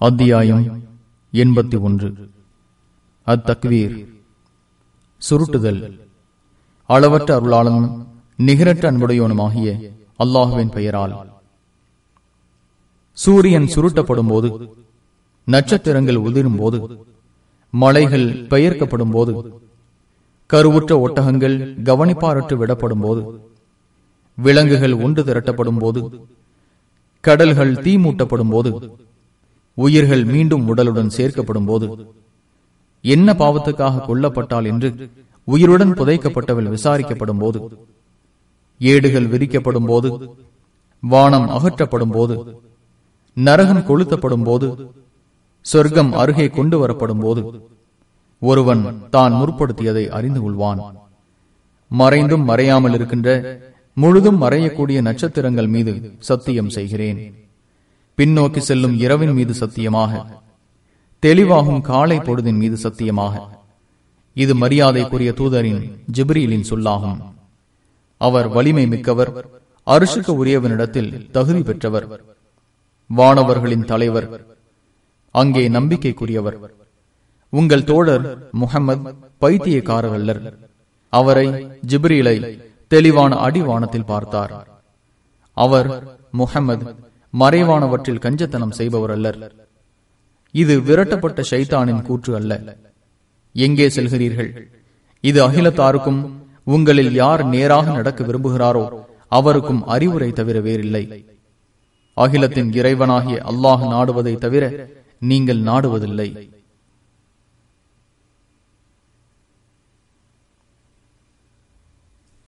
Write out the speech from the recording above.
அத்தியாயம் எண்பத்தி ஒன்று அத்தக்வீர் சுருட்டுதல் அளவற்ற அருளாளனும் நிகரற்ற அன்புடையோனுமாகிய அல்லாஹுவின் பெயரால் சூரியன் சுருட்டப்படும் போது நட்சத்திரங்கள் உதிரும் போது மலைகள் பெயர்க்கப்படும் போது கருவுற்ற ஒட்டகங்கள் கவனிப்பாரற்று விடப்படும் போது விலங்குகள் ஒன்று திரட்டப்படும் போது கடல்கள் தீமூட்டப்படும் போது உயிர்கள் மீண்டும் உடலுடன் சேர்க்கப்படும் போது என்ன பாவத்துக்காக கொல்லப்பட்டால் என்று உயிருடன் புதைக்கப்பட்டவள் விசாரிக்கப்படும் போது ஏடுகள் விரிக்கப்படும் போது வானம் அகற்றப்படும் போது நரகம் கொளுத்தப்படும் போது சொர்க்கம் அருகே கொண்டு வரப்படும் போது ஒருவன் தான் முற்படுத்தியதை அறிந்து கொள்வான் மறைந்தும் மறையாமல் இருக்கின்ற முழுதும் மறையக்கூடிய நட்சத்திரங்கள் மீது சத்தியம் செய்கிறேன் பின்னோக்கி செல்லும் இரவின் மீது சத்தியமாக தெளிவாகும் காலை பொழுதின் மீது சத்தியமாக இது மரியாதைக்குரிய தூதரின் ஜிப்ரீலின் சொல்லாகும் அவர் வலிமை மிக்கவர் அரிசுக்கு உரியவனிடத்தில் தகுதி பெற்றவர் வானவர்களின் தலைவர் அங்கே நம்பிக்கைக்குரியவர் உங்கள் தோழர் முகமது பைத்தியக்காரர் அல்லர் அவரை ஜிப்ரீலை தெளிவான அடிவானத்தில் பார்த்தார் அவர் முகமது மறைவானவற்றில் கஞ்சத்தனம் செய்பவர் அல்லர் இது விரட்டப்பட்ட ஷைத்தானின் கூற்று அல்ல எங்கே செல்கிறீர்கள் இது அகிலத்தாருக்கும் உங்களில் யார் நேராக நடக்க விரும்புகிறாரோ அவருக்கும் அறிவுரை தவிர வேறில்லை அகிலத்தின் இறைவனாகிய அல்லாஹ் நாடுவதை தவிர நீங்கள் நாடுவதில்லை